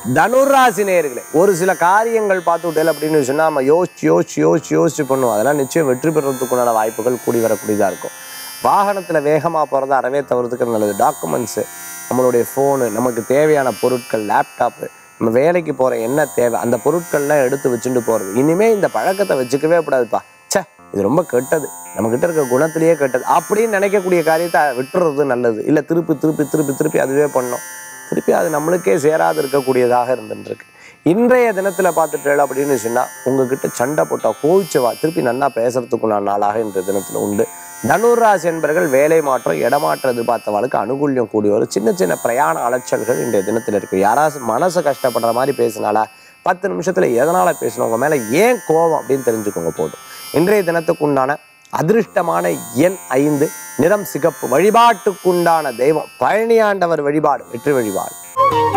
தனுராசி நேயர்களே ஒரு சில காரியங்கள் பார்த்து விட்டேன் அப்படின்னு சொன்னா நம்ம யோசிச்சு யோசிச்சு யோசிச்சு யோசிச்சு பண்ணுவோம் அதெல்லாம் நிச்சயம் வெற்றி பெறதுக்குண்டான வாய்ப்புகள் கூடி வரக்கூடியதாக இருக்கும் வாகனத்தில் வேகமாக போகிறத அறவே தவிர்த்துக்கிறது நல்லது டாக்குமெண்ட்ஸு நம்மளுடைய ஃபோனு நமக்கு தேவையான பொருட்கள் லேப்டாப்பு நம்ம வேலைக்கு போகிற என்ன தேவை அந்த பொருட்கள்லாம் எடுத்து வச்சுட்டு போகிறது இனிமேல் இந்த பழக்கத்தை வச்சுக்கவே கூடாதுப்பா ச்சே இது ரொம்ப கெட்டது நம்மக்கிட்ட இருக்க குணத்திலேயே கெட்டது அப்படின்னு நினைக்கக்கூடிய காரியத்தை விட்டுறது நல்லது இல்லை திருப்பி திருப்பி திருப்பி திருப்பி அதுவே பண்ணோம் திருப்பி அது நம்மளுக்கே சேராது இருக்கக்கூடியதாக இருந்துருக்கு இன்றைய தினத்தில் பார்த்துட்டேன் அப்படின்னு சொன்னால் உங்ககிட்ட சண்டை போட்டால் கோவிச்சவா திருப்பி நன்னா பேசுறதுக்குள்ள நாளாக இன்றைய தினத்தில் உண்டு தனுராசி என்பர்கள் வேலை மாற்றம் இடமாற்றம் எதிர்பார்த்தவளுக்கு அனுகூல்யம் கூடி வரும் சின்ன சின்ன பிரயாண அலைச்சல்கள் இன்றைய தினத்தில் இருக்குது யாராவது மனசு கஷ்டப்படுற மாதிரி பேசினாலா பத்து நிமிஷத்தில் எதனால் பேசணும் உங்கள் மேலே ஏன் கோவம் அப்படின்னு தெரிஞ்சுக்கோங்க போதும் இன்றைய தினத்துக்குண்டான அதிர்ஷ்டமான எண் ஐந்து நிறம் சிகப்பு வழிபாட்டுக்குண்டான தெய்வம் பழனியாண்டவர் வழிபாடு வெற்றி வழிபாடு